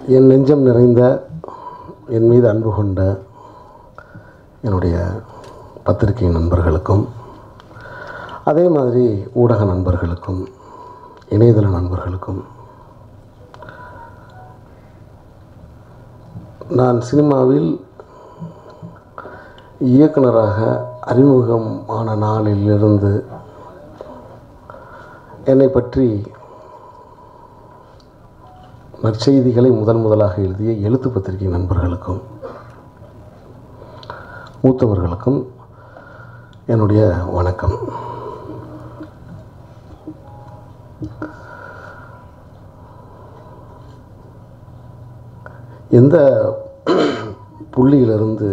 என் நெஞ்சம் நிறைந்த என் மீது அன்பு கொண்ட என்னுடைய பத்திரிகை நண்பர்களுக்கும் அதே மாதிரி ஊடக நண்பர்களுக்கும் இணையதள நண்பர்களுக்கும் நான் சினிமாவில் இயக்குனராக அறிமுகமான நாளிலிருந்து என்னை பற்றி நற்செய்திகளை முதன் முதலாக எழுதிய எழுத்து பத்திரிகை நண்பர்களுக்கும் மூத்தவர்களுக்கும் என்னுடைய வணக்கம் எந்த புள்ளியிலிருந்து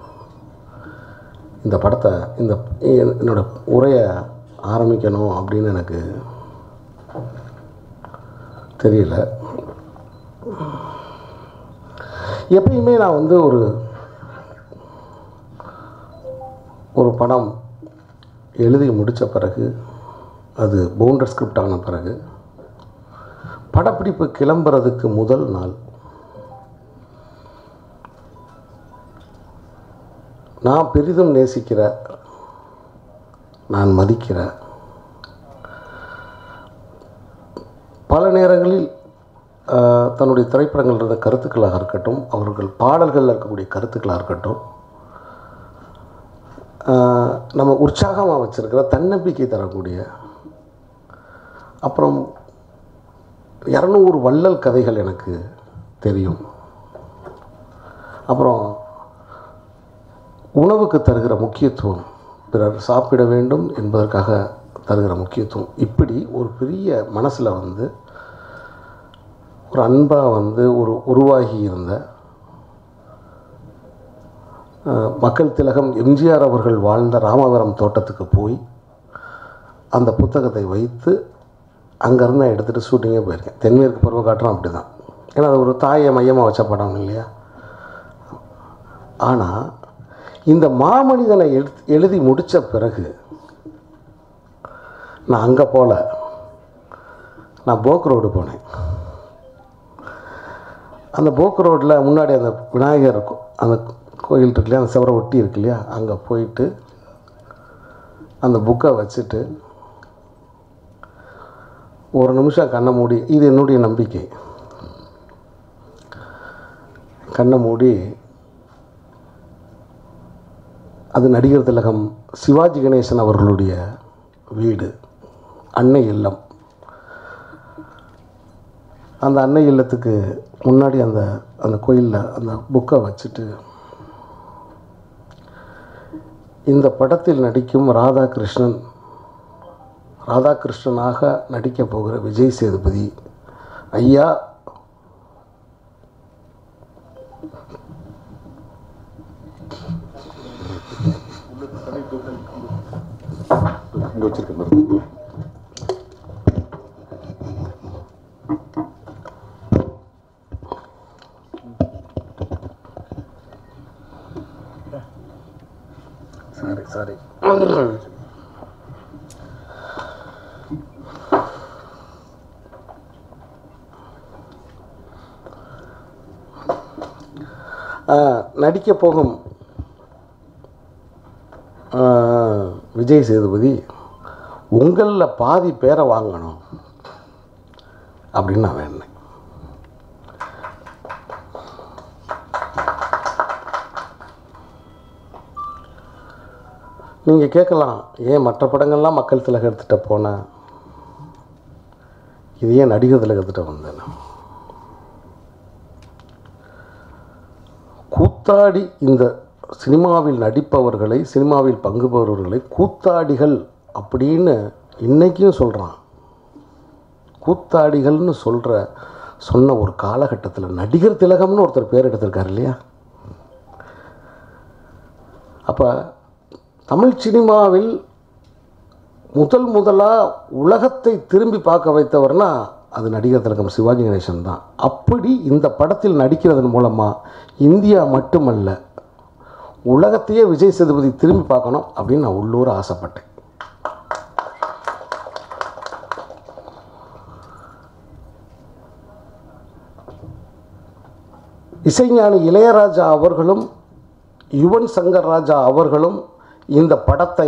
இந்த படத்தை இந்த என்னோட உரையை ஆரம்பிக்கணும் அப்படின்னு எனக்கு தெரியல எப்பயுமே நான் வந்து ஒரு ஒரு படம் எழுதி முடித்த பிறகு அது பவுண்டர் ஸ்கிரிப்ட் ஆன பிறகு படப்பிடிப்பு கிளம்புறதுக்கு முதல் நாள் நான் பெரிதும் நேசிக்கிற நான் மதிக்கிற பல நேரங்களில் ஆஹ், தன்னுடைய திரைப்படங்கள் இருந்த கருத்துக்களாக இருக்கட்டும் அவர்கள் பாடல்களில் இருக்கக்கூடிய கருத்துக்களாக இருக்கட்டும் ஆஹ், நம்ம உற்சாகமாக வச்சுருக்கிற தன்னம்பிக்கை தரக்கூடிய அப்புறம் இரநூறு வள்ளல் கதைகள் எனக்கு தெரியும் அப்புறம் உணவுக்கு தருகிற முக்கியத்துவம் பிறர் சாப்பிட வேண்டும் என்பதற்காக தருகிற முக்கியத்துவம் இப்படி ஒரு பெரிய மனசில் வந்து ஒரு அன்பாக வந்து ஒரு உருவாகி இருந்த அஹ், மக்கள் திலகம் எம்ஜிஆர் அவர்கள் வாழ்ந்த ராமவரம் தோட்டத்துக்கு போய் அந்த புத்தகத்தை வைத்து அங்கேருந்து நான் எடுத்துகிட்டு ஷூட்டிங்கே போயிருக்கேன் தென்மேற்கு பருவ காட்டுறோம் அப்படி தான் ஏன்னா அது ஒரு தாயை மையமாக வச்ச படம் இல்லையா ஆனால் இந்த மாமனிதனை எழு எழுதி முடித்த பிறகு நான் அங்கே போகல நான் போக் ரோடு போனேன் அந்த போக் ரோட்டில் முன்னாடி அந்த விநாயகர் இருக்கும் அந்த கோயில் இருக்கு இல்லையா அந்த செவரை ஒட்டி இருக்கு இல்லையா அங்கே போயிட்டு அந்த புக்கை வச்சுட்டு ஒரு நிமிஷம் கண்ணை மூடி இது என்னுடைய நம்பிக்கை கண்ணை மூடி அது நடிகர் திலகம் சிவாஜி கணேசன் அவர்களுடைய வீடு அன்னை இல்லம் அந்த அன்னை இல்லத்துக்கு முன்னாடி அந்த அந்த கோயிலில் அந்த புக்கை வச்சுட்டு இந்த படத்தில் நடிக்கும் ராதாகிருஷ்ணன் ராதாகிருஷ்ணனாக நடிக்கப் போகிற விஜய் சேதுபதி ஐயா இங்கே வச்சிருக்கேன் பாருங்க. சாரி சாரி நடிக்க போகும் ஆ, விஜய் சேதுபதி உங்களில் பாதி பேரை வாங்கணும் அப்படின்னு நான் வேண்டினேன் நீங்கள் கேட்கலாம் ஏன் மற்ற படங்கள்லாம் மக்கள் திலகம் எடுத்துகிட்ட போனேன் இது ஏன் நடிகர் திலகத்திட்ட வந்தேன் கூத்தாடி இந்த சினிமாவில் நடிப்பவர்களை சினிமாவில் பங்கு பெறுபவர்களை கூத்தாடிகள் அப்படின்னு இன்றைக்கும் சொல்கிறான் கூத்தாடிகள்னு சொல்கிற சொன்ன ஒரு காலகட்டத்தில் நடிகர் திலகம்னு ஒருத்தர் பேர் எடுத்திருக்காரு இல்லையா அப்போ தமிழ் சினிமாவில் முதல் முதலாக உலகத்தை திரும்பி பார்க்க வைத்தவர்னா அது நடிகர் திலகம் சிவாஜி கணேசன் தான் அப்படி இந்த படத்தில் நடிக்கிறதன் மூலமாக இந்தியா மட்டுமல்ல உலகத்தையே விஜய் சேதுபதி திரும்பி பார்க்கணும் அப்படின்னு நான் உள்ளூர ஆசைப்பட்டேன் இசைஞானி இளையராஜா அவர்களும் யுவன் சங்கர் ராஜா அவர்களும் இந்த படத்தை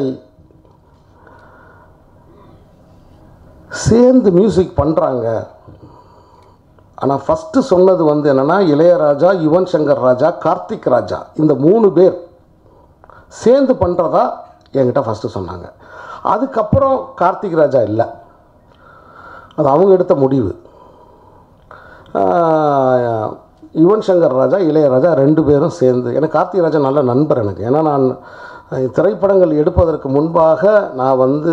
சேர்ந்து மியூசிக் பண்ணுறாங்க ஆனால் ஃபஸ்ட்டு சொன்னது வந்து என்னென்னா இளையராஜா யுவன் சங்கர் ராஜா கார்த்திக் ராஜா இந்த மூணு பேர் சேர்ந்து பண்ணுறதா என்கிட்ட ஃபஸ்ட்டு சொன்னாங்க அதுக்கப்புறம் கார்த்திக் ராஜா இல்லை அது அவங்க எடுத்த முடிவு ஆஹ், யுவன் சங்கர் ராஜா இளையராஜா ரெண்டு பேரும் சேர்ந்து எனக்கு கார்த்திக் ராஜா நல்ல நண்பர் எனக்கு ஏன்னா நான் அஹ், திரைப்படங்கள் எடுப்பதற்கு முன்பாக நான் வந்து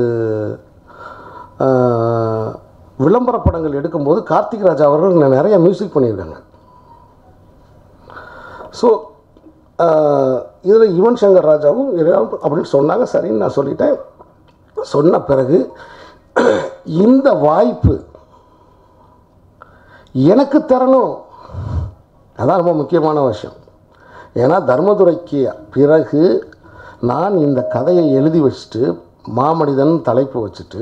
ஆஹ், விளம்பர படங்கள் எடுக்கும்போது கார்த்திக் ராஜா அவர்கள் ந- நிறைய மியூசிக் பண்ணியிருக்காங்க ஸோ இதில் யுவன் சங்கர் ராஜாவும் இளையராஜா அப்படின்னு சொன்னாங்க சரின்னு நான் சொல்லிட்டேன் சொன்ன பிறகு இந்த வாய்ப்பு எனக்கு தரணும் அதான் ரொம்ப முக்கியமான விஷயம் ஏன்னா தர்மதுரைக்கு பிறகு நான் இந்த கதையை எழுதி வச்சுட்டு மாமனிதன் தலைப்பு வச்சுட்டு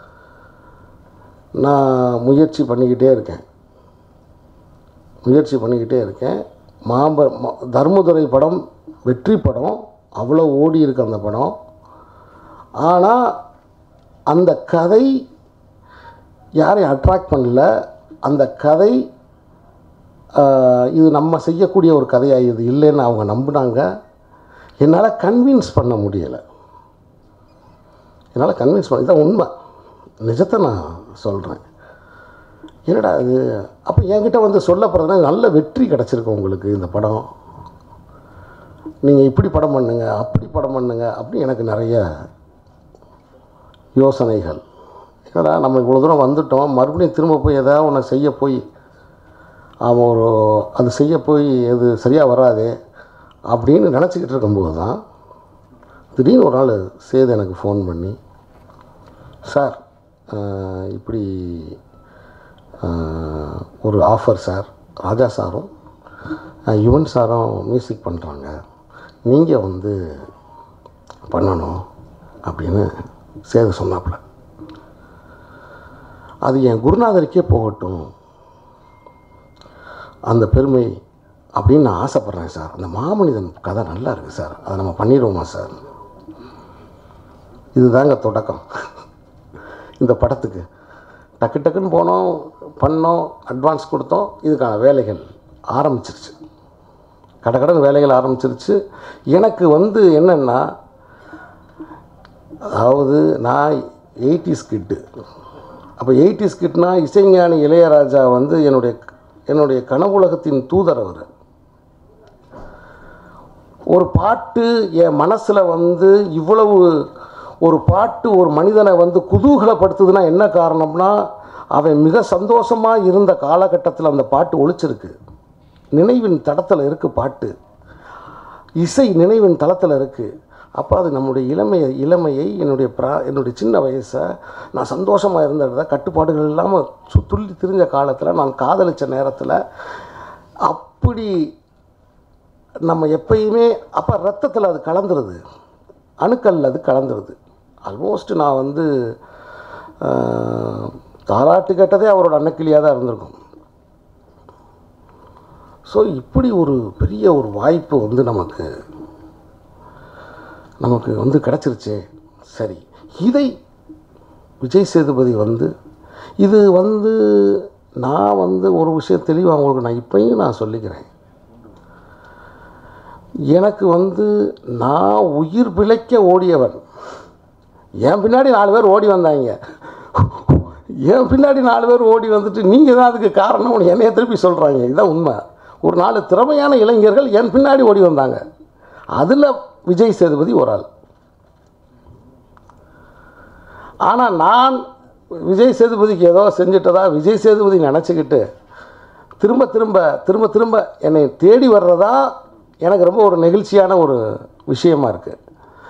நான் முயற்சி பண்ணிக்கிட்டே இருக்கேன் முயற்சி பண்ணிக்கிட்டே இருக்கேன் மாப ம- தர்மதுரை படம் வெற்றி படம் அவ்வளோ ஓடி இருக்கு அந்த படம் ஆனால் அந்த கதை யாரையும் அட்ராக்ட் பண்ணல அந்த கதை ஆஹ், இது நம்ம செய்யக்கூடிய ஒரு கதையாக இது இல்லைன்னு அவங்க நம்பினாங்க என்னால் கன்வின்ஸ் பண்ண முடியலை என்னால் கன்வின்ஸ் பண்ண இதான் உண்மை நிஜத்தை நான் சொல்கிறேன் என்னடா இது அப்போ என்கிட்ட வந்து சொல்ல போகிறதுனா நல்ல வெற்றி கிடச்சிருக்கு உங்களுக்கு இந்த படம் நீங்கள் இப்படி படம் பண்ணுங்க அப்படி படம் பண்ணுங்க அப்படி எனக்கு நிறைய யோசனைகள் ஏன்னா நம்ம இவ்வளோ தூரம் வந்துட்டோம் மறுபடியும் திரும்ப போய் எதாவது ஒன்று செய்ய போய் அவன் ஒரு அது செய்ய போய் அது சரியாக வராதே அப்படின்னு நினச்சிக்கிட்டு இருக்கும்போது தான் திடீர்னு ஒரு நாள் சேது எனக்கு ஃபோன் பண்ணி சார் ஆஹ், இப்படி ஆஹ், ஒரு ஆஃபர் சார் ராஜா சாரும் ஆஹ், யுவன் சாரும் மியூசிக் பண்ணுறாங்க நீங்கள் வந்து பண்ணணும் அப்படின்னு சேது சொன்னாப்புல அது என் குருநாதருக்கே போகட்டும் அந்த பெருமை அப்படின்னு நான் ஆசைப்பட்றேன் சார் அந்த மாமனிதன் கதை நல்லா இருக்குது சார் அதை நம்ம பண்ணிடுவோமா சார் இதுதாங்க தொடக்கம் இந்த படத்துக்கு டக்கு டக்குன்னு போனோம் பண்ணோம் அட்வான்ஸ் கொடுத்தோம் இதுக்கான வேலைகள் ஆரம்பிச்சிருச்சு கடகடன் வேலைகள் ஆரம்பிச்சிருச்சு எனக்கு வந்து என்னென்னா அதாவது நான் எயிட்டிஸ் கிட்டு அப்போ எயிட்டிஸ் கிட்னா இசைஞானி இளையராஜா வந்து என்னுடைய என்னுடைய கனவுலகத்தின் தூதர் அவர் ஒரு பாட்டு என் மனசில் வந்து இவ்வளவு ஒரு பாட்டு ஒரு மனிதனை வந்து குதூகலப்படுத்துதுன்னா என்ன காரணம்னா அவன் மிக சந்தோஷமாக இருந்த காலகட்டத்தில் அந்த பாட்டு ஒழிச்சிருக்கு நினைவின் தடத்தில் இருக்குது பாட்டு இசை நினைவின் தளத்தில் இருக்குது அப்போ அது நம்முடைய இளமையை இளமையை என்னுடைய பிரா என்னுடைய சின்ன வயசை நான் சந்தோஷமாக இருந்த கட்டுப்பாடுகள் இல்லாமல் சு துள்ளி திரிஞ்ச காலத்தில் நான் காதலிச்ச நேரத்தில் அப்படி நம்ம எப்பயுமே அப்போ ரத்தத்தில் அது கலந்துருது அணுக்கள் அது கலந்துருது ஆல்மோஸ்ட் நான் வந்து ஆஹ், தாலாட்டு கேட்டதே அவரோட அன்னக்கிளியாக தான் இருந்திருக்கும் ஸோ இப்படி ஒரு பெரிய ஒரு வாய்ப்பு வந்து நமக்கு நமக்கு வந்து கிடச்சிருச்சே சரி இதை விஜய் சேதுபதி வந்து இது வந்து நான் வந்து ஒரு விஷயம் தெளிவாக உங்களுக்கு நான் இப்பயும் நான் சொல்லிக்கிறேன் எனக்கு வந்து நான் உயிர் பிழைக்க ஓடியவன் என் பின்னாடி நாலு பேர் ஓடி வந்தாங்க என் பின்னாடி நாலு பேர் ஓடி வந்துட்டு நீங்கள் தான் அதுக்கு காரணம்னு என்னைய திருப்பி சொல்கிறாங்க இதுதான் உண்மை ஒரு நாலு திறமையான இளைஞர்கள் என் பின்னாடி ஓடி வந்தாங்க அதில் விஜய் சேதுபதி ஒரு ஆள் ஆனால் நான் விஜய் சேதுபதிக்கு ஏதோ செஞ்சிட்டதா விஜய் சேதுபதி நினச்சிக்கிட்டு திரும்ப திரும்ப திரும்ப திரும்ப என்னை தேடி வர்றதா எனக்கு ரொம்ப ஒரு நெகிழ்ச்சியான ஒரு விஷயமா இருக்குது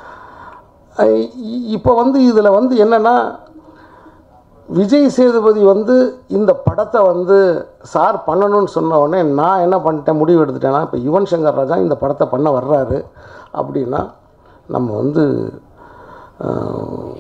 இப்போ வந்து இதில் வந்து என்னென்னா விஜய் சேதுபதி வந்து இந்த படத்தை வந்து சார் பண்ணணும்னு சொன்ன உடனே நான் என்ன பண்ணிட்டேன் முடிவு எடுத்துட்டேன்னா இப்போ யுவன் சங்கர் ராஜா இந்த படத்தை பண்ண வர்றாரு அப்படின்னா நம்ம வந்து ஆஹ்,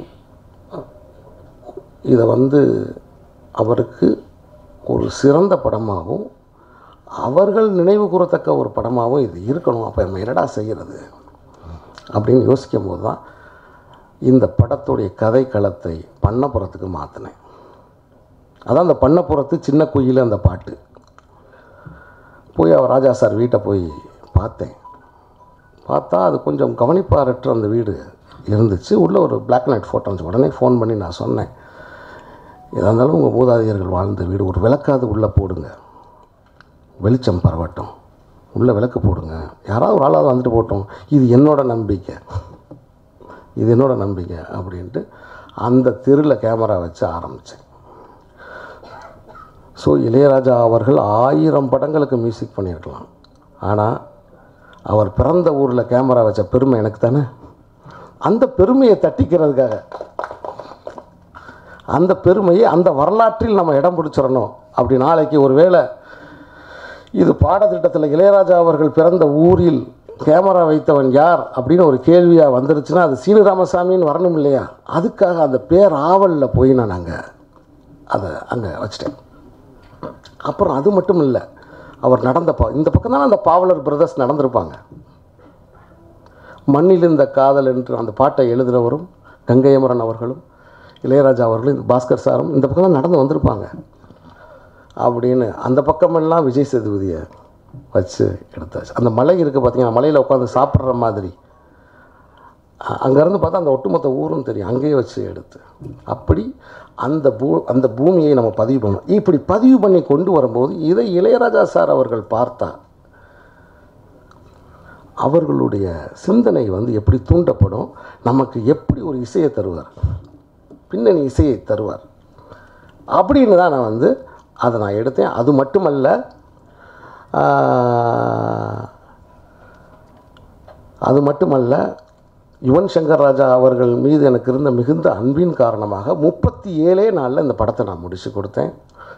இதை வந்து அவருக்கு ஒரு சிறந்த படமாகவும் அவர்கள் நினைவு கூறத்தக்க ஒரு படமாகவும் இது இருக்கணும் அப்போ நம்ம என்னடா செய்கிறது அப்படின்னு யோசிக்கும் போது தான் இந்த படத்துடைய கதை களத்தை பண்ணப்புறத்துக்கு மாற்றினேன் அதான் அந்த பண்ணப்புறத்து சின்ன குயில் அந்த பாட்டு போய் அவர் ராஜா சார் வீட்டை போய் பார்த்தேன் பார்த்தா அது கொஞ்சம் கவனிப்பாரற்ற அந்த வீடு இருந்துச்சு உள்ளே ஒரு பிளாக் அண்ட் ஒயிட் ஃபோட்டோ இருந்துச்சு உடனே ஃபோன் பண்ணி நான் சொன்னேன் எதாக இருந்தாலும் உங்கள் மூதாதையர்கள் வாழ்ந்த வீடு ஒரு விளக்காது உள்ளே போடுங்க வெளிச்சம் பரவட்டும் உள்ளே விளக்கு போடுங்க யாராவது ஒரு ஆளாவது வந்துட்டு போட்டோம் இது என்னோட நம்பிக்கை இது என்னோட நம்பிக்கை அப்படின்ட்டு அந்த தெருவில் கேமரா வச்சு ஆரம்பித்தேன் ஸோ இளையராஜா அவர்கள் ஆயிரம் படங்களுக்கு மியூசிக் பண்ணியிருக்கலாம் ஆனால் அவர் பிறந்த ஊரில் கேமரா வச்ச பெருமை எனக்கு தானே அந்த பெருமையை தட்டிக்கிறதுக்காக அந்த பெருமையை அந்த வரலாற்றில் நம்ம இடம் பிடிச்சிடணும் அப்படி நாளைக்கு ஒரு வேளை இது பாடத்திட்டத்தில் இளையராஜா அவர்கள் பிறந்த ஊரில் கேமரா வைத்தவன் யார் அப்படின்னு ஒரு கேள்வியாக வந்துருச்சுன்னா அது சீனு ராமசாமின்னு வரணும் இல்லையா அதுக்காக அந்த பேர் ஆவலில் போய் நான் அங்கே அதை அங்கே வச்சிட்டேன் அப்புறம் அது மட்டும் இல்லை அவர் நடந்த பா இந்த பக்கம் தானே அந்த பாவலர் பிரதர்ஸ் நடந்திருப்பாங்க மண்ணில் இந்த காதல் என்று அந்த பாட்டை எழுதினவரும் கங்கையமரன் அவர்களும் இளையராஜா அவர்களும் இந்த பாஸ்கர் சாரும் இந்த பக்கம் தான் நடந்து வந்திருப்பாங்க அப்படின்னு அந்த பக்கமெல்லாம் விஜய் சேதுபதியை வச்சு எடுத்தாச்சு அந்த மலை இருக்குது பார்த்தீங்கன்னா மலையில் உட்காந்து சாப்பிட்ற மாதிரி அ- அங்கேருந்து பார்த்தா அந்த ஒட்டுமொத்த ஊரும் தெரியும் அங்கேயே வச்சு எடுத்து அப்படி அந்த பூ அந்த பூமியை நம்ம பதிவு பண்ணோம் இப்படி பதிவு பண்ணி கொண்டு வரும்போது இதை இளையராஜா சார் அவர்கள் பார்த்தா அவர்களுடைய சிந்தனை வந்து எப்படி தூண்டப்படும் நமக்கு எப்படி ஒரு இசையை தருவார் பின்னணி இசையை தருவார் அப்படின்னு தான் நான் வந்து அதை நான் எடுத்தேன் அது மட்டுமல்ல ஆஹ், அது மட்டுமல்ல யுவன் சங்கர் ராஜா அவர்கள் மீது எனக்கு இருந்த மிகுந்த அன்பின் காரணமாக முப்பத்தி ஏழே நாளில் இந்த படத்தை நான் முடித்து கொடுத்தேன்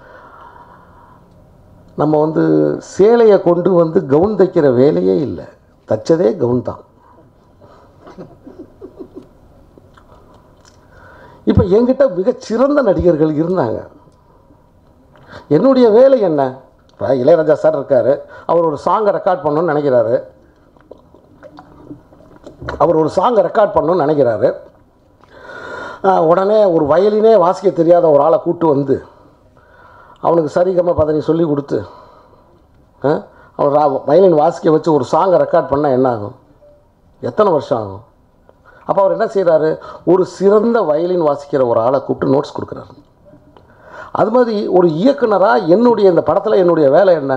நம்ம வந்து சேலையை கொண்டு வந்து கவுன் தைக்கிற வேலையே இல்லை தைச்சதே கவுன் தான் இப்போ என்கிட்ட மிகச்சிறந்த நடிகர்கள் இருந்தாங்க என்னுடைய வேலை என்ன இப்போ இளையராஜா சார் இருக்கார் அவர் ஒரு சாங்கை ரெக்கார்ட் பண்ணணும்னு நினைக்கிறாரு அவர் ஒரு சாங்கை ரெக்கார்ட் பண்ணணும்னு நினைக்கிறாரு ஆஹ் உடனே ஒரு வயலினே வாசிக்க தெரியாத ஒரு ஆளை கூட்டு வந்து அவனுக்கு சரிகம பதனி சொல்லி கொடுத்து ஆ, அவன் ரா- வயலின் வாசிக்க வச்சு ஒரு சாங்கை ரெக்கார்ட் பண்ணால் என்ன ஆகும் எத்தனை வருஷம் ஆகும் அப்போ அவர் என்ன செய்கிறாரு ஒரு சிறந்த வயலின் வாசிக்கிற ஒரு ஆளை கூப்பிட்டு நோட்ஸ் கொடுக்குறாரு அது மாதிரி ஒரு இயக்குனராக என்னுடைய இந்த படத்தில் என்னுடைய வேலை என்ன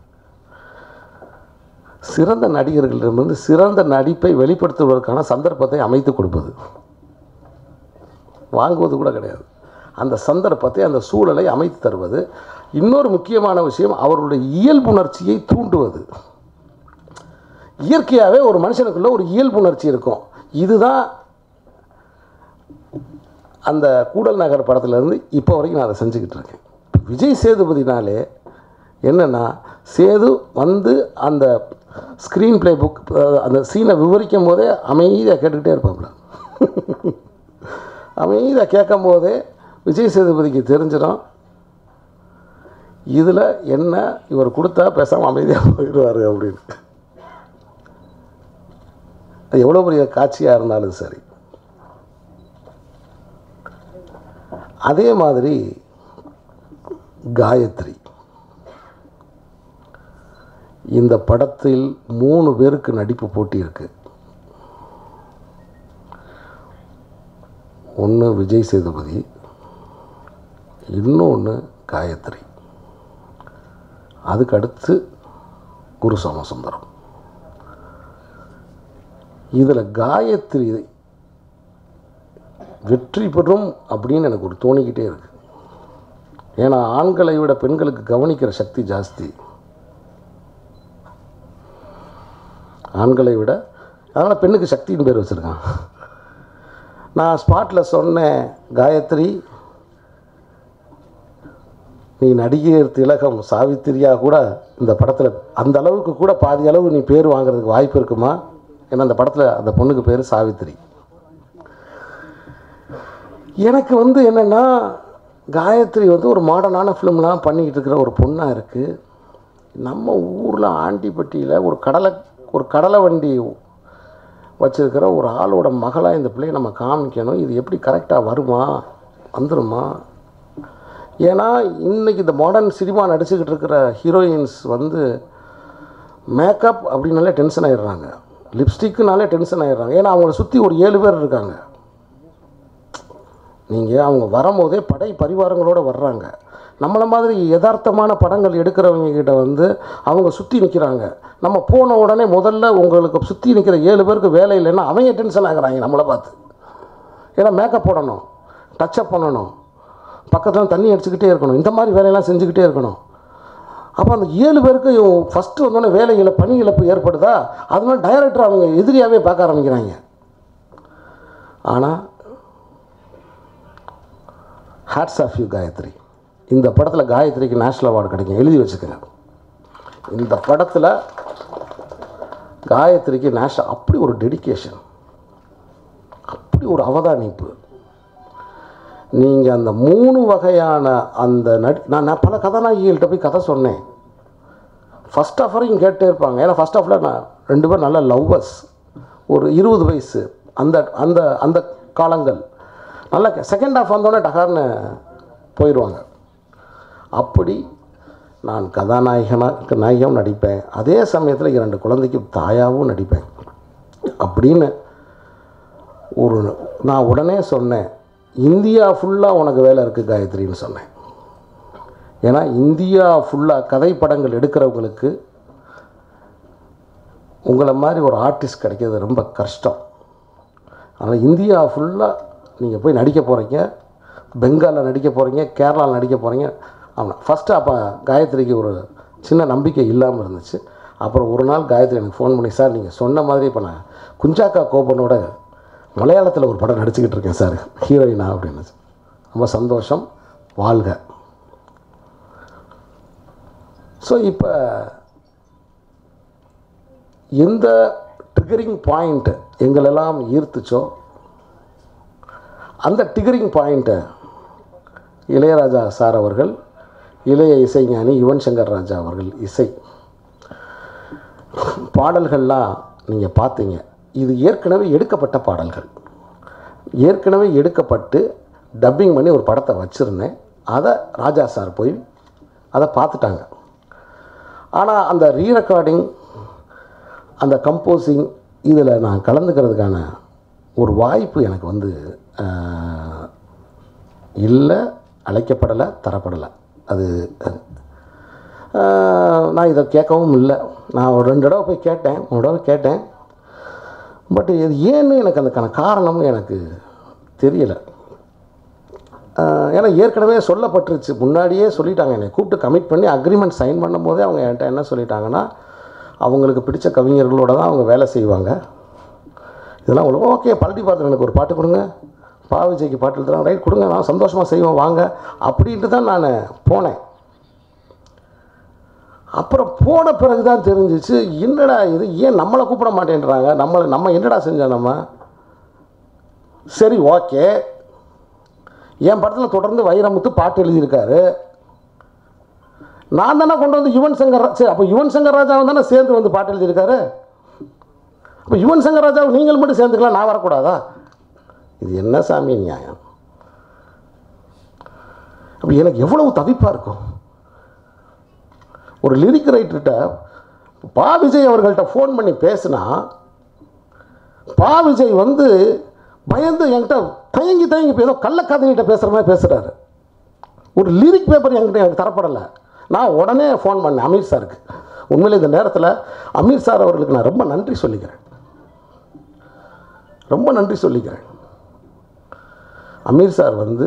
சிறந்த நடிகர்களிடமிருந்து சிறந்த நடிப்பை வெளிப்படுத்துவதற்கான சந்தர்ப்பத்தை அமைத்து கொடுப்பது வாங்குவது கூட கிடையாது அந்த சந்தர்ப்பத்தை அந்த சூழலை அமைத்து தருவது இன்னொரு முக்கியமான விஷயம் அவர்களுடைய இயல்புணர்ச்சியை தூண்டுவது இயற்கையாகவே ஒரு மனுஷனுக்குள்ள ஒரு இயல்புணர்ச்சி இருக்கும் இதுதான் அந்த கூடல் நகர் படத்துலேருந்து இப்போ வரைக்கும் நான் அதை செஞ்சுக்கிட்டு இருக்கேன் விஜய் சேதுபதினாலே என்னென்னா சேது வந்து அந்த ஸ்க்ரீன் ப்ளே புக் அந்த சீனை விவரிக்கும் போதே அமைதியாக கேட்டுக்கிட்டே இருப்பாப்புல அமைதியாக கேட்கும் போதே விஜய் சேதுபதிக்கு தெரிஞ்சிடும் இதில் என்ன இவர் கொடுத்தா பேசாமல் அமைதியாக போயிடுவார் அப்படின்னு அது எவ்வளோ பெரிய காட்சியாக இருந்தாலும் சரி அதே மாதிரி காயத்ரி இந்த படத்தில் மூணு பேருக்கு நடிப்பு போட்டி இருக்கு ஒன்று விஜய் சேதுபதி இன்னொன்று காயத்ரி அதுக்கு அடுத்து குரு சோமசுந்தரம் இதில் காயத்ரி வெற்றி பெறும் அப்படின்னு எனக்கு ஒரு தோணிக்கிட்டே இருக்கு ஏன்னா ஆண்களை விட பெண்களுக்கு கவனிக்கிற சக்தி ஜாஸ்தி ஆண்களை விட அதனால் பெண்ணுக்கு சக்தின்னு பேர் வச்சுருக்கான் நான் ஸ்பாட்டில் சொன்னேன் காயத்ரி நீ நடிகர் திலகம் சாவித்திரியா கூட இந்த படத்தில் அந்த அளவுக்கு கூட பாதி அளவு நீ பேர் வாங்குறதுக்கு வாய்ப்பு இருக்குமா ஏன்னா அந்த படத்தில் அந்த பொண்ணுக்கு பேர் சாவித்திரி எனக்கு வந்து என்னென்னா காயத்ரி வந்து ஒரு மாடர்னான ஃபிலிம்லாம் பண்ணிக்கிட்டு இருக்கிற ஒரு பொண்ணாக இருக்குது நம்ம ஊரில் ஆண்டிப்பட்டியில் ஒரு கடலை ஒரு கடலை வண்டி வச்சிருக்கிற ஒரு ஆளோட மகளாக இந்த பிள்ளையை நம்ம காமிக்கணும் இது எப்படி கரெக்டாக வருமா வந்துருமா ஏன்னா இன்றைக்கி இந்த மாடர்ன் சினிமா நடிச்சுக்கிட்டு இருக்கிற ஹீரோயின்ஸ் வந்து மேக்கப் அப்படின்னாலே டென்ஷன் ஆயிடுறாங்க லிப்ஸ்டிக்குனாலே டென்ஷன் ஆயிடுறாங்க ஏன்னா அவங்கள சுற்றி ஒரு ஏழு பேர் இருக்காங்க நீங்கள் அவங்க வரும்போதே படை பரிவாரங்களோடு வர்றாங்க நம்மளை மாதிரி யதார்த்தமான படங்கள் எடுக்கிறவங்க கிட்ட வந்து அவங்க சுற்றி நிற்கிறாங்க நம்ம போன உடனே முதல்ல உங்களுக்கு சுற்றி நிற்கிற ஏழு பேருக்கு வேலை இல்லைன்னா அவங்க டென்ஷன் ஆகுறாங்க நம்மளை பார்த்து ஏன்னா மேக்கப் போடணும் டச்சப் பண்ணணும் பக்கத்தில் தண்ணி அடிச்சுக்கிட்டே இருக்கணும் இந்த மாதிரி வேலையெல்லாம் செஞ்சுக்கிட்டே இருக்கணும் அப்போ அந்த ஏழு பேருக்கு ஃபஸ்ட்டு வந்தோடனே வேலை இழப்பு பணி இழப்பு ஏற்படுதா அதனால டைரக்டர் அவங்க எதிரியாகவே பார்க்க ஆரம்பிக்கிறாங்க ஆனால் ஹேட்ஸ் ஆஃப் யூ காயத்ரி இந்த படத்தில் காயத்ரிக்கு நேஷ்னல் அவார்டு கிடைக்கும் எழுதி வச்சுக்கங்க இந்த படத்தில் காயத்ரிக்கு நேஷனல் அப்படி ஒரு டெடிகேஷன் அப்படி ஒரு அவதானிப்பு நீங்கள் அந்த மூணு வகையான அந்த நடி நான் நான் பல கதாநாயகிகள்கிட்ட போய் கதை சொன்னேன் ஃபஸ்ட் ஆஃப் வரைக்கும் கேட்டே இருப்பாங்க ஏன்னா ஃபஸ்ட் ஆஃபில் நான் ரெண்டு பேரும் நல்ல லவ்வர்ஸ் ஒரு இருபது வயசு அந்த அந்த அந்த காலங்கள் நல்ல செகண்ட் ஹாஃப் வந்தோடனே டகார்னு போயிடுவாங்க அப்படி நான் கதாநாயகனாக நாயகம் நடிப்பேன் அதே சமயத்தில் இரண்டு குழந்தைக்கு தாயாகவும் நடிப்பேன் அப்படின்னு ஒரு நான் உடனே சொன்னேன் இந்தியா ஃபுல்லாக உனக்கு வேலை இருக்குது காயத்ரின்னு சொன்னேன் ஏன்னா இந்தியா ஃபுல்லாக கதை படங்கள் எடுக்கிறவங்களுக்கு உங்களை மாதிரி ஒரு ஆர்டிஸ்ட் கிடைக்கிறது ரொம்ப கஷ்டம் அதனால் இந்தியா ஃபுல்லாக நீங்கள் போய் நடிக்க போகிறீங்க பெங்காலில் நடிக்க போகிறீங்க கேரளாவில் நடிக்க போகிறீங்க ஆமாம் ஃபஸ்ட்டு அப்போ காயத்ரிக்கு ஒரு சின்ன நம்பிக்கை இல்லாமல் இருந்துச்சு அப்புறம் ஒரு நாள் காயத்ரி எனக்கு ஃபோன் பண்ணி சார் நீங்கள் சொன்ன மாதிரி இப்போ நான் குஞ்சாக்கா கோபனோட மலையாளத்தில் ஒரு படம் நடிச்சுக்கிட்டு இருக்கேன் சார் ஹீரோயினா அப்படின்னு ரொம்ப சந்தோஷம் வாழ்க ஸோ இப்போ எந்த ட்ரிகரிங் பாயிண்ட் எங்களெல்லாம் ஈர்த்துச்சோ அந்த ட்ரிகரிங் பாயிண்ட்டை இளையராஜா சார் அவர்கள் இளைய இசைஞானி யுவன் சங்கர் ராஜா அவர்கள் இசை பாடல்கள்லாம் நீங்கள் பார்த்தீங்க இது ஏற்கனவே எடுக்கப்பட்ட பாடல்கள் ஏற்கனவே எடுக்கப்பட்டு டப்பிங் பண்ணி ஒரு படத்தை வச்சுருந்தேன் அதை ராஜா சார் போய் அதை பார்த்துட்டாங்க ஆனால் அந்த ரீ ரெக்கார்டிங் அந்த கம்போசிங் இதில் நான் கலந்துக்கிறதுக்கான ஒரு வாய்ப்பு எனக்கு வந்து ஆஹ், இல்லை அழைக்கப்படலை தரப்படலை அது ஆஹ், நான் இதை கேட்கவும் இல்லை நான் ஒரு ரெண்டு தடவை போய் கேட்டேன் மூணு தடவை கேட்டேன் பட் இது ஏன்னு எனக்கு அதுக்கான காரணமும் எனக்கு தெரியலை ஆஹ், ஏன்னா ஏற்கனவே சொல்லப்பட்டுருச்சு முன்னாடியே சொல்லிட்டாங்க என்னை கூப்பிட்டு கமிட் பண்ணி அக்ரிமெண்ட் சைன் பண்ணும்போதே அவங்க என்கிட்ட என்ன சொல்லிட்டாங்கன்னா அவங்களுக்கு பிடிச்ச கவிஞர்களோட தான் அவங்க வேலை செய்வாங்க இதெல்லாம் உங்களுக்கு ஓகே பழனி பாத்திரம் எனக்கு ஒரு பாட்டு கொடுங்க பா விஜய்க்கு பாட்டு எழுதுறாங்க ரைட் கொடுங்க நான் சந்தோஷமாக செய்வோம் வாங்க அப்படின்ட்டு தான் நான் போனேன் அப்புறம் போன பிறகு தான் தெரிஞ்சிச்சு என்னடா இது ஏன் நம்மளை கூப்பிட மாட்டேன்றாங்க நம்மளை நம்ம என்னடா செஞ்சோம் நம்ம சரி ஓகே என் படத்தில் தொடர்ந்து வைரமுத்து பாட்டு எழுதியிருக்காரு நான் தானே கொண்டு வந்து யுவன் சங்கர் ரா- சரி அப்போ யுவன் சங்கர் ராஜாவும் தானே சேர்ந்து வந்து பாட்டு எழுதியிருக்காரு அப்போ யுவன் சங்கர் ராஜாவை நீங்கள் மட்டும் சேர்ந்துக்கலாம் நான் வரக்கூடாதா இது என்ன சாமி நியாயம் அப்போ எனக்கு எவ்வளவு தவிப்பாக இருக்கும் ஒரு லிரிக் ரைட்டர்கிட்ட பா விஜய் அவர்கள்ட்ட ஃபோன் பண்ணி பேசினா பா விஜய் வந்து பயந்து என்கிட்ட தயங்கி தயங்கி இப்ப ஏதோ கள்ளக்கதைகிட்ட பேசுகிற மாதிரி பேசுகிறாரு ஒரு லிரிக் பேப்பர் என்கிட்ட எனக்கு தரப்படலை நான் உடனே ஃபோன் பண்ணேன் அமீர் சாருக்கு உண்மையிலே இந்த நேரத்தில் அமீர் சார் அவர்களுக்கு நான் ரொம்ப நன்றி சொல்லிக்கிறேன் ரொம்ப நன்றி சொல்லிக்கிறேன் அமீர் சார் வந்து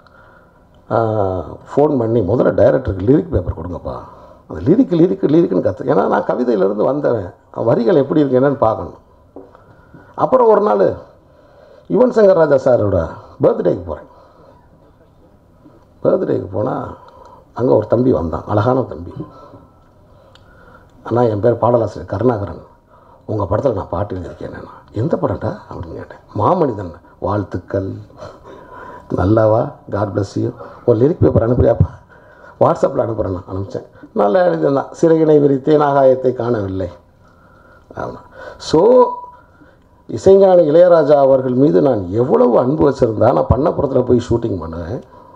ஃபோன் பண்ணி முதல்ல டைரக்டருக்கு லிரிக் பேப்பர் கொடுங்கப்பா அந்த லிரிக் லிரிக் லிரிக்னு கற்று ஏன்னா நான் கவிதையிலேருந்து வந்தவன் வரிகள் எப்படி இருக்கு என்னன்னு பார்க்கணும் அப்புறம் ஒரு நாள் யுவன் சங்கர் ராஜா சாரோட பர்த்டேக்கு போகிறேன் பர்த்டேக்கு போனால் அங்கே ஒரு தம்பி வந்தான் அழகான தம்பி அண்ணா என் பேர் பாடலாசிரியர் கருணாகரன் உங்கள் படத்தில் நான் பாட்டு எழுதியிருக்கேன் நான் எந்த படம்டா அப்படின்னு கேட்டேன் மாமனிதன் வாழ்த்துக்கள் நல்லாவா காட் bless யூ ஒரு லிரிக் பேப்பர் அனுப்புறியாப்பா வாட்ஸ்அப்பில் அனுப்புகிறேன் நான் அனுப்பிச்சேன் நல்லா எழுதியிருந்தான் சிறகினை விரித்தேன் ஆகாயத்தை காணவில்லை ஆமாம் ஸோ இசைஞானி இளையராஜா அவர்கள் மீது நான் எவ்வளவு அன்பு வச்சுருந்தா நான் பண்ணப்புறத்தில் போய் ஷூட்டிங் பண்ணுவேன்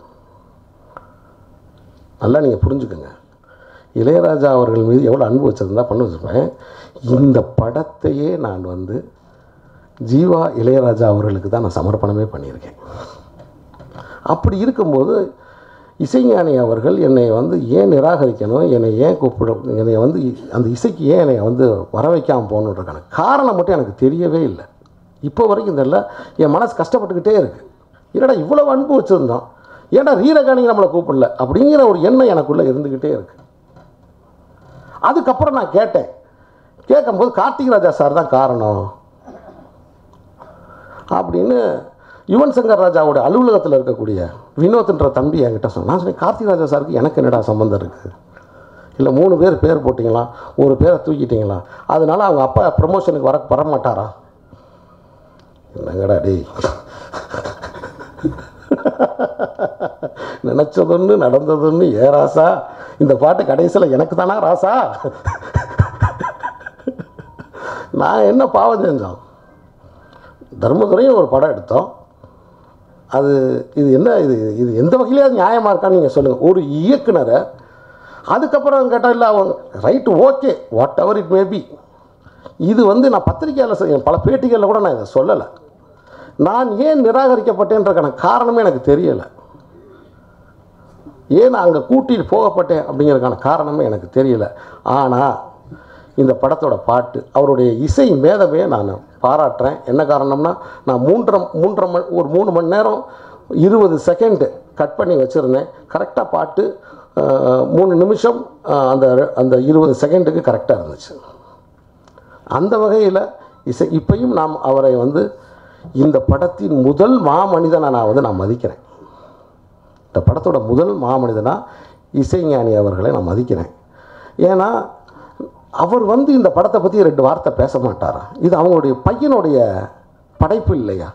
நல்லா நீங்கள் புரிஞ்சுக்கோங்க இளையராஜா அவர்கள் மீது எவ்வளோ அன்பு வச்சுருந்தா பண்ண வச்சுருப்பேன் இந்த படத்தையே நான் வந்து ஜீவா இளையராஜா அவர்களுக்கு தான் நான் சமர்ப்பணமே பண்ணியிருக்கேன் அப்படி இருக்கும்போது இசைஞானி அவர்கள் என்னை வந்து ஏன் நிராகரிக்கணும் என்னை ஏன் கூப்பிட என்னை வந்து அந்த இசைக்கு ஏன் என்னை வந்து வர வைக்காமல் போகணுன்றக்கான காரணம் மட்டும் எனக்கு தெரியவே இல்லை இப்போ வரைக்கும் தெரியல என் மனசு கஷ்டப்பட்டுக்கிட்டே இருக்குது என்னடா இவ்வளோ அன்பு வச்சுருந்தோம் ஏன்டா ரீரகானிக்கு நம்மளை கூப்பிடல அப்படிங்கிற ஒரு எண்ணம் எனக்குள்ளே இருந்துக்கிட்டே இருக்குது அதுக்கப்புறம் நான் கேட்டேன் கேட்கும்போது கார்த்திக் ராஜா சார் தான் காரணம் அப்படின்னு யுவன் சங்கர் ராஜாவோட அலுவலகத்தில் இருக்கக்கூடிய வினோத்ன்ற தம்பி என்கிட்ட சொன்னான் நான் சொன்னேன் கார்த்திக் ராஜா சாருக்கு எனக்கு என்னடா சம்மந்தம் இருக்குது இல்லை மூணு பேர் பேர் போட்டிங்களா ஒரு பேரை தூக்கிட்டீங்களா அதனால அவங்க அப்பா ப்ரமோஷனுக்கு வர வரமாட்டாரா என்னங்கடா டேய் நினச்சதொன்று நடந்ததொன்று ஏ ராசா இந்த பாட்டு கடைசியில் எனக்கு தானா ராசா நான் என்ன பாவம் செஞ்சோம் தர்மதுரையும் ஒரு படம் எடுத்தோம் அது இது என்ன இது இது எந்த வகையிலேயாவது நியாயமாக இருக்கான்னு நீங்கள் சொல்லுங்கள் ஒரு இயக்குனரை அதுக்கப்புறம் கேட்டால் இல்லை அவங்க right okay whatever it maybe இது வந்து நான் பத்திரிக்கையாளர் செய்ய பல பேட்டிகளில் கூட நான் இதை சொல்லலை நான் ஏன் நிராகரிக்கப்பட்டேன்றக்கான காரணமே எனக்கு தெரியலை ஏன் நான் அங்கே கூட்டிட்டு போகப்பட்டேன் அப்படிங்கிறதுக்கான காரணமே எனக்கு தெரியல ஆனால் இந்த படத்தோட பாட்டு அவருடைய இசை மேதமையை நான் பாராட்டுறேன் என்ன காரணம்னா நான் மூன்றரை மூன்றரை மணி ஒரு மூணு மணி நேரம் இருபது செகண்டு கட் பண்ணி வச்சுருந்தேன் கரெக்டாக பாட்டு அஹ், மூணு நிமிஷம் அஹ், அந்த அந்த இருபது செகண்டுக்கு கரெக்டாக இருந்துச்சு அந்த வகையில் இசை இப்பையும் நாம் அவரை வந்து இந்த படத்தின் முதல் மாமனிதனை நான் வந்து நான் மதிக்கிறேன் இந்த படத்தோட முதல் மாமனிதனாக இசைஞானி அவர்களை நான் மதிக்கிறேன் ஏன்னா அவர் வந்து இந்த படத்தை பற்றி ரெண்டு வார்த்தை பேச மாட்டாரா இது அவங்களுடைய பையனுடைய படைப்பு இல்லையா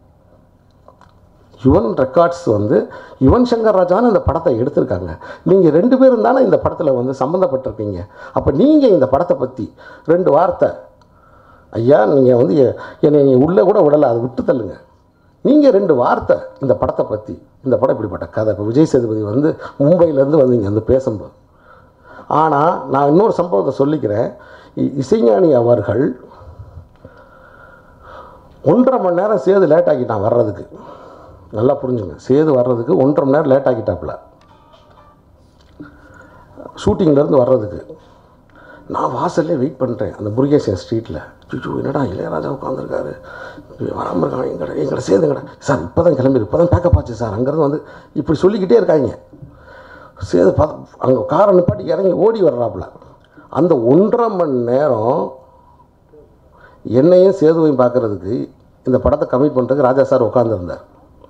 யுவன் ரெக்கார்ட்ஸ் வந்து யுவன் சங்கர் ராஜா தான் இந்த படத்தை எடுத்திருக்காங்க நீங்கள் ரெண்டு பேரும் தானே இந்த படத்தில் வந்து சம்மந்தப்பட்டிருக்கீங்க அப்போ நீங்கள் இந்த படத்தை பற்றி ரெண்டு வார்த்தை ஐயா நீங்கள் வந்து எ- என்னை நீ உள்ளே கூட விடலை அதை விட்டு தள்ளுங்க நீங்கள் ரெண்டு வார்த்தை இந்த படத்தை பற்றி இந்த படம் இப்படிப்பட்ட கதை இப்போ விஜய் சேதுபதி வந்து மும்பையிலேருந்து வந்து இங்கே வந்து பேசும்போது ஆனால் நான் இன்னொரு சம்பவத்தை சொல்லிக்கிறேன் இ- இசைஞானி அவர்கள் ஒன்றரை மணி நேரம் சேது லேட் ஆக்கிட்டான் வர்றதுக்கு நல்லா புரிஞ்சுங்க சேது வர்றதுக்கு ஒன்றரை மணி நேரம் லேட் ஆக்கிட்டாப்புல ஷூட்டிங்லேருந்து வர்றதுக்கு நான் வாசல்லே வெயிட் பண்ணுறேன் அந்த முருகேசன் ஸ்ட்ரீட்டில் சுச்சு என்னடா இளையராஜா உட்காந்துருக்காரு வராமல் இருக்கான் எங்கடா எங்கடா சேதுங்கடா சார் இப்போ தான் கிளம்பிடு இப்போ தான் பேக்கப் ஆச்சு சார் அங்கேருந்து வந்து இப்படி சொல்லிக்கிட்டே இருக்காங்க சேது பத அங்கே காரை நிப்பாட்டி இறங்கி ஓடி வர்றாப்புல அந்த ஒன்றரை மணி நேரம் என்னையும் சேதுவையும் பார்க்குறதுக்கு இந்த படத்தை கமிட் பண்ணுறதுக்கு ராஜா சார் உட்காந்துருந்தார்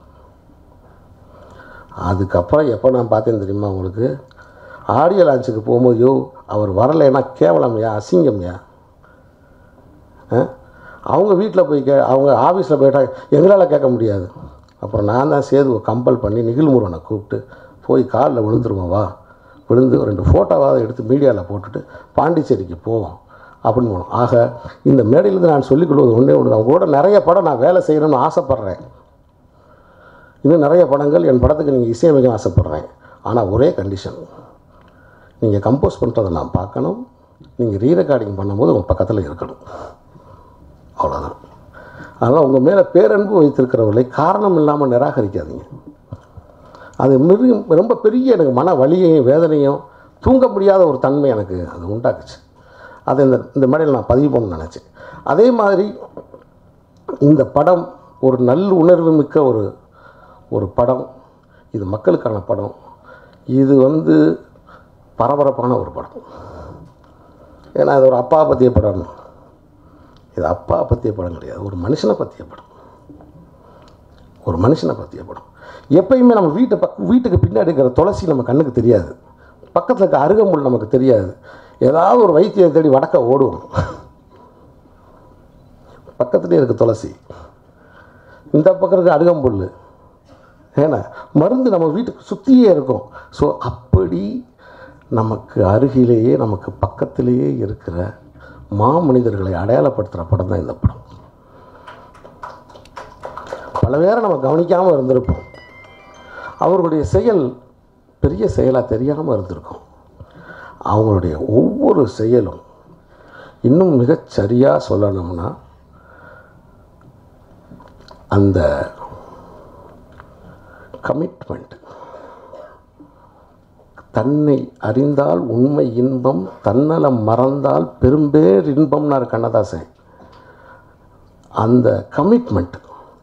அதுக்கப்புறம் எப்போ நான் பார்த்தேன் தெரியுமா உங்களுக்கு ஆடியோ லான்ச்சுக்கு போகும்போது யோ அவர் வரலைன்னா கேவலம்யா அசிங்கம்யா ஆ? அவங்க வீட்டில் போய் கே அவங்க ஆஃபீஸில் போயிட்டா எங்களால் கேட்க முடியாது அப்புறம் நான் தான் சேதுவை கம்பல் பண்ணி நிகில்முருகனை கூப்பிட்டு போய் காலில் விழுந்துருவோம் வா விழுந்து ஒரு ரெண்டு ஃபோட்டோவாவது எடுத்து மீடியாவில் போட்டுட்டு பாண்டிச்சேரிக்கு போவோம் அப்படின்னு போனோம் ஆக இந்த மேடையிலேருந்து நான் சொல்லிக்கொள்வது ஒன்றே ஒன்று அவங்க கூட நிறைய படம் நான் வேலை செய்யணும்னு ஆசைப்பட்றேன் இன்னும் நிறைய படங்கள் என் படத்துக்கு நீங்கள் இசையமைக்க ஆசைப்பட்றேன் ஆனால் ஒரே கண்டிஷன் நீங்கள் கம்போஸ் பண்ணுறதை நான் பார்க்கணும் நீங்கள் ரீ ரெக்கார்டிங் பண்ணும்போது உங்கள் பக்கத்தில் இருக்கணும் அவ்வளோதான் அதனால் உங்கள் மேலே பேரன்பு வைத்திருக்கிறவர்களை காரணம் இல்லாமல் நிராகரிக்காதீங்க அது மிரு ரொம்ப பெரிய எனக்கு மன வலியையும் வேதனையும் தூங்க முடியாத ஒரு தன்மை எனக்கு அது உண்டாக்குச்சு அதை இந்த இந்த மேடையில் நான் பதிவு பண்ண நினச்சேன் அதே மாதிரி இந்த படம் ஒரு நல் உணர்வு மிக்க ஒரு ஒரு படம் இது மக்களுக்கான படம் இது வந்து பரபரப்பான ஒரு படம் ஏன்னா இது ஒரு அப்பா பற்றிய படம் இது அப்பா பற்றிய படம் கிடையாது ஒரு மனுஷனை பற்றிய படம் ஒரு மனுஷனை பற்றிய படம் எப்பயுமே நம்ம வீட்டை பக் வீட்டுக்கு பின்னாடி இருக்கிற துளசி நம்ம கண்ணுக்கு தெரியாது பக்கத்தில் இருக்க அருகம்புல் நமக்கு தெரியாது ஏதாவது ஒரு வைத்தியம் தேடி வடக்க ஓடுவோம் பக்கத்துலேயே இருக்குது துளசி இந்த பக்கம் இருக்க அருகம்புல் ஏன்னா மருந்து நம்ம வீட்டுக்கு சுற்றியே இருக்கும் ஸோ அப்படி நமக்கு அருகிலேயே நமக்கு பக்கத்திலேயே இருக்கிற மாமனிதர்களை அடையாளப்படுத்துகிற படம் தான் இந்த படம் பல பேரை நம்ம கவனிக்காமல் இருந்திருப்போம் அவர்களுடைய செயல் பெரிய செயலாக தெரியாமல் இருந்திருக்கும் அவங்களுடைய ஒவ்வொரு செயலும் இன்னும் மிகச் சரியாக சொல்லணும்னா அந்த கமிட்மெண்ட் தன்னை அறிந்தால் உண்மை இன்பம் தன்னலம் மறந்தால் பெரும்பேர் இன்பம்னார் கண்ணதாசன் அந்த கமிட்மெண்ட்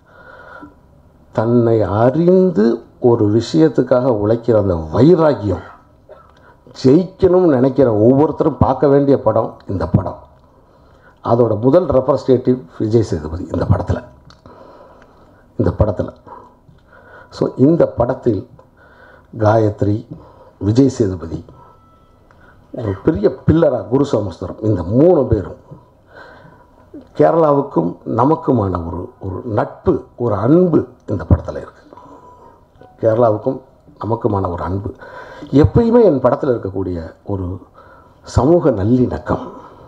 தன்னை அறிந்து ஒரு விஷயத்துக்காக உழைக்கிற அந்த வைராக்கியம் ஜெயிக்கணும்னு நினைக்கிற ஒவ்வொருத்தரும் பார்க்க வேண்டிய படம் இந்த படம் அதோட முதல் ரெப்ரஸன்டேட்டிவ் விஜய் சேதுபதி இந்த படத்தில் இந்த படத்தில் ஸோ இந்த படத்தில் காயத்ரி விஜய் சேதுபதி ஒரு பெரிய பில்லராக குரு சோமஸ்வரம் இந்த மூணு பேரும் கேரளாவுக்கும் நமக்குமான ஒரு ஒரு நட்பு ஒரு அன்பு இந்த படத்தில் இருக்குது கேரளாவுக்கும் நமக்குமான ஒரு அன்பு எப்பயுமே என் படத்தில் இருக்கக்கூடிய ஒரு சமூக நல்லிணக்கம்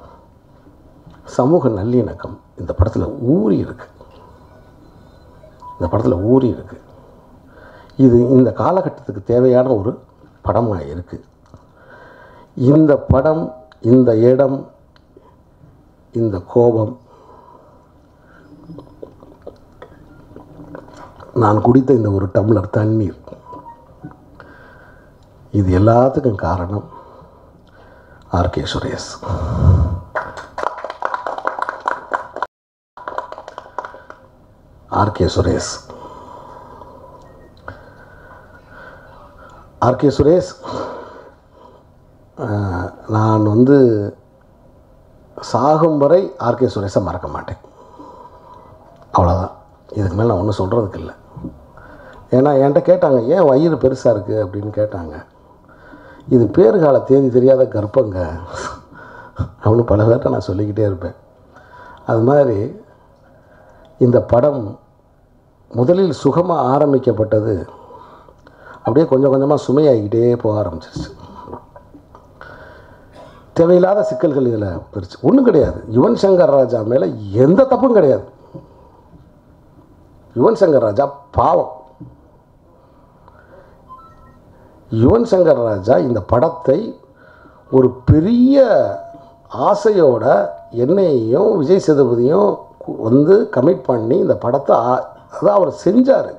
சமூக நல்லிணக்கம் இந்த படத்தில் ஊறி இருக்கு இந்த படத்தில் ஊறி இருக்கு இது இந்த காலகட்டத்துக்கு தேவையான ஒரு படமாக இருக்குது இந்த படம் இந்த இடம் இந்த கோபம் நான் குடித்த இந்த ஒரு டம்ளர் தண்ணீர் இது எல்லாத்துக்கும் காரணம் RK Suresh RK Suresh RK Suresh அஹ், நான் வந்து சாகும் வரை ஆர்கே சுரேஷை மறக்க மாட்டேன் அவ்வளோதான் இதுக்கு மேலே நான் ஒன்றும் சொல்கிறதுக்கு இல்லை ஏன்னா என்கிட்ட கேட்டாங்க ஏன் வயிறு பெருசாக இருக்குது அப்படின்னு கேட்டாங்க இது பேறுகால தேதி தெரியாத கர்ப்பங்க அப்படின்னு பல பேர்ட்ட நான் சொல்லிக்கிட்டே இருப்பேன் அது மாதிரி இந்த படம் முதலில் சுகமாக ஆரம்பிக்கப்பட்டது அப்படியே கொஞ்சம் கொஞ்சமாக சுமையாகிக்கிட்டே போக ஆரம்பிச்சிருச்சு தேவையில்லாத சிக்கல்கள் இதில் வந்துருச்சு ஒன்றும் கிடையாது யுவன் சங்கர் ராஜா மேலே எந்த தப்பும் கிடையாது யுவன் சங்கர் ராஜா பாவம் யுவன் சங்கர் ராஜா இந்த படத்தை ஒரு பெரிய ஆசையோட என்னையும் விஜய் சேதுபதியும் கு- வந்து கமிட் பண்ணி இந்த படத்தை ஆ- அதான் அவர் செஞ்சார்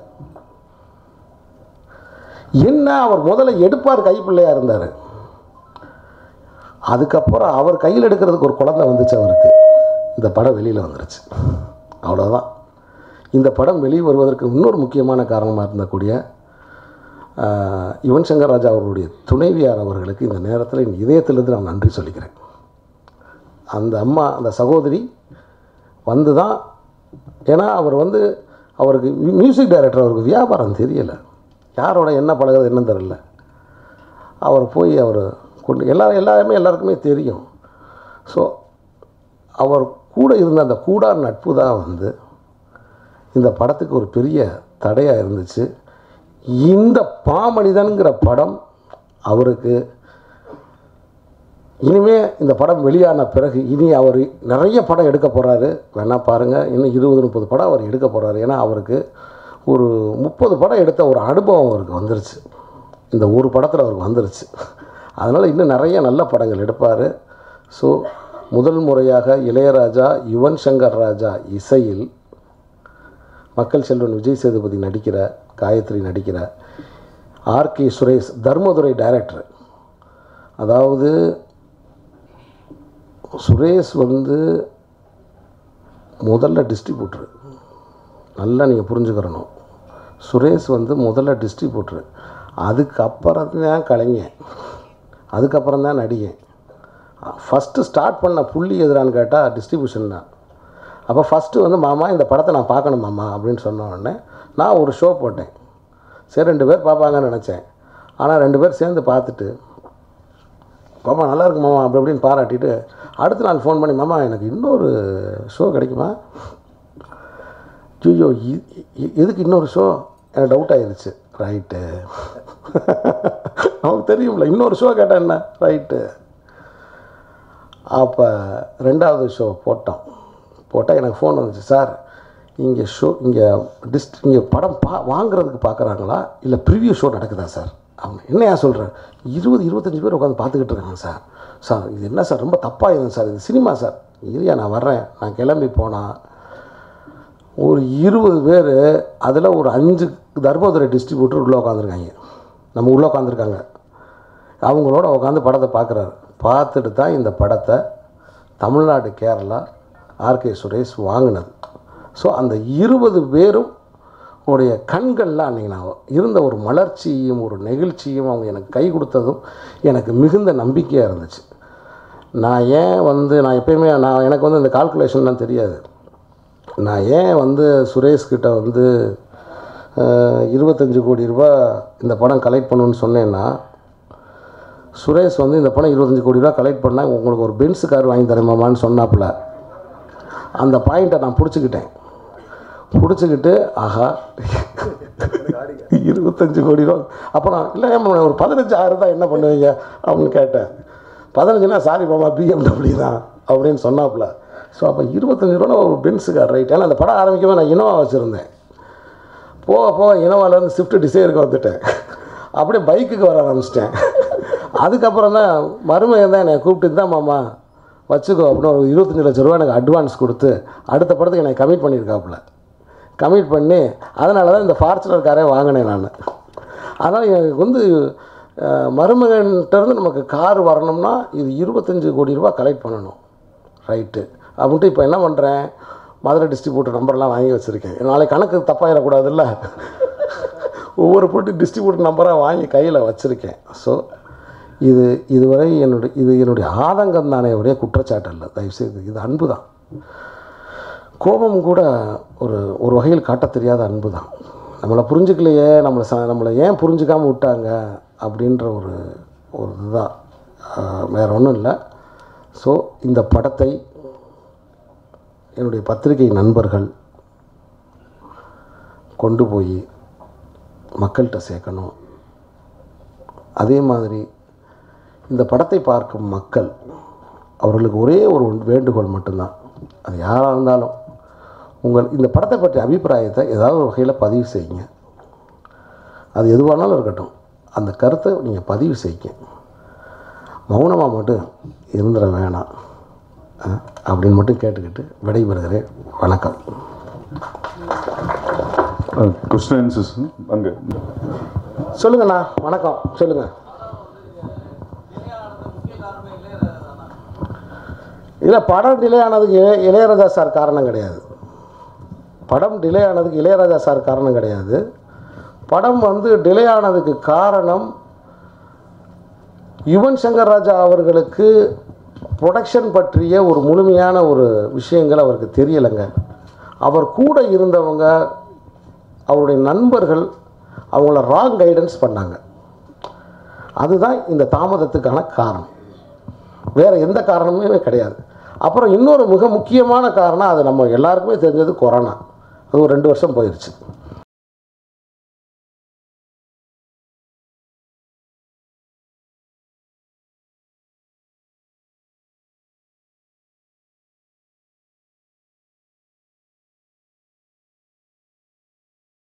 என்ன அவர் முதல்ல எடுப்பார் கைப்பிள்ளையாக இருந்தார் அதுக்கப்புறம் அவர் கையில் எடுக்கிறதுக்கு ஒரு குழந்தை வந்துச்சு அவருக்கு இந்த படம் வெளியில் வந்துருச்சு அவ்வளோதான் இந்த படம் வெளியே வருவதற்கு இன்னொரு முக்கியமான காரணமாக இருந்தக்கூடிய ஆஹ், யுவன் சங்கர் ராஜா அவர்களுடைய துணைவியார் அவர்களுக்கு இந்த நேரத்தில் என் இதயத்திலிருந்து நான் நன்றி சொல்லிக்கிறேன் அந்த அம்மா அந்த சகோதரி வந்து தான் ஏன்னா அவர் வந்து அவருக்கு மியூசிக் டைரக்டர் அவருக்கு வியாபாரம் தெரியலை யாரோட என்ன பழகுறது என்னன்னு தெரியல அவர் போய் அவர் கொண்டு எல்லா எல்லாருமே எல்லாருக்குமே தெரியும் ஸோ அவர் கூட இருந்த அந்த கூடா நட்பு தான் வந்து இந்த படத்துக்கு ஒரு பெரிய தடையாக இருந்துச்சு இந்த பாமனிதன்கிற படம் அவருக்கு இனிமே இந்த படம் வெளியான பிறகு இனி அவர் நிறைய படம் எடுக்க போகிறாரு வேணா பாருங்கள் இன்னும் இருபது முப்பது படம் அவர் எடுக்க போகிறாரு ஏன்னா அவருக்கு ஒரு முப்பது படம் எடுத்த ஒரு அனுபவம் அவருக்கு வந்துருச்சு இந்த ஒரு படத்தில் அவருக்கு வந்துருச்சு அதனால் இன்னும் நிறைய நல்ல படங்கள் எடுப்பார் ஸோ முதல் முறையாக இளையராஜா யுவன் சங்கர் ராஜா இசையில் மக்கள் செல்வன் விஜய் சேதுபதி நடிக்கிற காயத்ரி நடிக்கிற ஆர்கே சுரேஷ் தர்மதுரை டைரக்டர் அதாவது சுரேஷ் வந்து முதல்ல டிஸ்ட்ரிபியூட்ரு நல்லா நீங்கள் புரிஞ்சுக்கிறணும் சுரேஷ் வந்து முதல்ல டிஸ்ட்ரிபியூட்ரு அதுக்கப்புறம் தான் கலைஞன் அதுக்கப்புறம் தான் நடிகன் ஃபஸ்ட்டு ஸ்டார்ட் பண்ண புள்ளி எதிரான்னு கேட்டால் டிஸ்ட்ரிபியூஷன் தான் அப்போ ஃபஸ்ட்டு வந்து மாமா இந்த படத்தை நான் பார்க்கணும் மாமா அப்படின்னு சொன்ன உடனே நான் ஒரு ஷோ போட்டேன் சரி ரெண்டு பேர் பார்ப்பாங்கன்னு நினச்சேன் ஆனால் ரெண்டு பேர் சேர்ந்து பார்த்துட்டு மாமா நல்லா இருக்கு மாமா அப்படி அப்படின்னு பாராட்டிட்டு அடுத்த நாள் ஃபோன் பண்ணி மாமா எனக்கு இன்னொரு ஷோ கிடைக்குமா ஐயோ எதுக்கு இன்னொரு ஷோ எனக்கு டவுட் ஆயிருச்சு ரைட்டு அவனுக்கு தெரியும்ல இன்னொரு ஷோ கேட்டேன் என்ன ரைட்டு அப்போ ரெண்டாவது ஷோ போட்டோம் போட்டால் எனக்கு ஃபோன் வந்துச்சு சார் இங்கே ஷோ இங்கே டிஸ்ட் இங்கே படம் பா வாங்குறதுக்கு பார்க்குறாங்களா இல்லை ப்ரிவியூ ஷோ நடக்குதா சார் அவங்க என்னையா சொல்கிறேன் இருபது இருபத்தஞ்சி பேர் உட்காந்து பார்த்துக்கிட்டு இருக்காங்க சார் சார் இது என்ன சார் ரொம்ப தப்பாக சார் இது சினிமா சார் இருயா நான் வர்றேன் நான் கிளம்பி போனால் ஒரு இருபது பேர் அதில் ஒரு அஞ்சு தர்மதுரை டிஸ்ட்ரிபியூட்டர் உள்ளே உட்காந்துருக்காங்க நம்ம உள்ளே உட்காந்துருக்காங்க அவங்களோட உட்காந்து படத்தை பார்க்குறாரு பார்த்துட்டு தான் இந்த படத்தை தமிழ்நாடு கேரளா ஆர்கே சுரேஷ் வாங்கினது ஸோ அந்த இருபது பேரும் உடைய கண்களில் அன்றைக்கி நான் இருந்த ஒரு மலர்ச்சியும் ஒரு நெகிழ்ச்சியும் அவங்க எனக்கு கை கொடுத்ததும் எனக்கு மிகுந்த நம்பிக்கையாக இருந்துச்சு நான் ஏன் வந்து நான் எப்பயுமே நான் எனக்கு வந்து இந்த கால்குலேஷன்லாம் தெரியாது நான் ஏன் வந்து சுரேஷ் கிட்ட வந்து அஹ், இருபத்தஞ்சு கோடி ரூபா இந்த படம் கலெக்ட் பண்ணணும்னு சொன்னேன்னா சுரேஷ் வந்து இந்த படம் இருபத்தஞ்சு கோடி ரூபா கலெக்ட் பண்ணால் உங்களுக்கு ஒரு பென்ஸு கார் வாங்கி தரேமாமான்னு சொன்னாப்புல அந்த பாயிண்ட்டை நான் பிடிச்சிக்கிட்டேன் பிடிச்சிக்கிட்டு ஆஹா இருபத்தஞ்சு கோடி ரூபா அப்புறம் இல்லை ஏம்மா ஒரு பதினஞ்சு ஆயிரம் தான் என்ன பண்ணுவீங்க அப்படின்னு கேட்டேன் பதினஞ்சுனா சாரி மாமா பிஎம்டபிள்யூ தான் அப்படின்னு சொன்னாப்புல ஸோ அப்போ இருபத்தஞ்சு ரூபா ஒரு பென்ஸு கார் ரைட் ஏன்னா அந்த படம் ஆரம்பிக்கவே நான் இனோவா வச்சுருந்தேன் போக போக இனோவாலேருந்து ஸ்விஃப்ட் டிசைருக்கு வந்துட்டேன் அப்படியே பைக்குக்கு வர ஆரம்பிச்சிட்டேன் அதுக்கப்புறம் தான் மருமகன் தான் என்னை கூப்பிட்டு தான் மாமா வச்சுக்கோ அப்படின்னு ஒரு இருபத்தஞ்சி லட்ச ரூபா எனக்கு அட்வான்ஸ் கொடுத்து அடுத்த படத்துக்கு என்னை கமிட் பண்ணியிருக்காப்புல கமிட் பண்ணி அதனால தான் இந்த ஃபார்ச்சுனர் காரே வாங்கினேன் நான் அதனால் எனக்கு வந்து அஹ், மருமகன்கிட்டருந்து நமக்கு கார் வரணும்னா இது இருபத்தஞ்சி கோடி ரூபா கலெக்ட் பண்ணணும் ரைட்டு அப்படின்ட்டு இப்போ என்ன பண்ணுறேன் மதுரை டிஸ்ட்ரிபியூட்டர் நம்பர்லாம் வாங்கி வச்சுருக்கேன் நாளைக்கு கணக்கு தப்பாயிடக்கூடாதுல்ல ஒவ்வொரு பொருட்டு டிஸ்ட்ரிபியூட்டர் நம்பராக வாங்கி கையில் வச்சுருக்கேன் ஸோ இது இதுவரை என்னுடைய இது என்னுடைய ஆதங்கம் தானே ஒரே குற்றச்சாட்டு இல்லை தயவுசெய்து இது அன்பு தான் கோபம் கூட ஒரு ஒரு வகையில் காட்டத் தெரியாத அன்பு தான் நம்மளை புரிஞ்சுக்கலையே நம்மளை ச நம்மளை ஏன் புரிஞ்சுக்காமல் விட்டாங்க அப்படின்ற ஒரு ஒரு இதுதான் ஆஹ், வேற ஒன்றும் இல்லை ஸோ இந்த படத்தை என்னுடைய பத்திரிகை நண்பர்கள் கொண்டு போய் மக்கள்கிட்ட சேர்க்கணும் அதே மாதிரி இந்த படத்தை பார்க்கும் மக்கள் அவர்களுக்கு ஒரே ஒரு வேண்டுகோள் மட்டும்தான் அது யாராக இருந்தாலும் உங்கள் இந்த படத்தை பற்றிய அபிப்பிராயத்தை ஏதாவது ஒரு வகையில் பதிவு செய்யுங்க அது எதுவானாலும் இருக்கட்டும் அந்த கருத்தை நீங்கள் பதிவு செய்யுங்க மௌனமாக மட்டும் இருந்துட வேணாம் அஹ், அப்படின்னு மட்டும் கேட்டுக்கிட்டு விடைபெறுகிறேன் வணக்கம் கொஸ்டின் ஆன்சர்ஸ் அங்கே சொல்லுங்கண்ணா வணக்கம் சொல்லுங்கள் இல்லை படம் டிலே ஆனதுக்கு இளைய இளையராஜா சார் காரணம் கிடையாது படம் டிலே ஆனதுக்கு இளையராஜா சார் காரணம் கிடையாது படம் வந்து டிலே ஆனதுக்கு காரணம் யுவன் சங்கர் ராஜா அவர்களுக்கு ப்ரொடக்ஷன் பற்றிய ஒரு முழுமையான ஒரு விஷயங்கள் அவருக்கு தெரியலைங்க அவர் கூட இருந்தவங்க அவருடைய நண்பர்கள் அவங்கள ராங் கைடன்ஸ் பண்ணாங்க அதுதான் இந்த தாமதத்துக்கான காரணம் வேறு எந்த காரணமுமே கிடையாது அப்புறம் இன்னொரு மிக முக்கியமான காரணம் அது நம்ம எல்லாருக்குமே தெரிஞ்சது கொரோனா அது ஒரு ரெண்டு வருஷம் போயிடுச்சு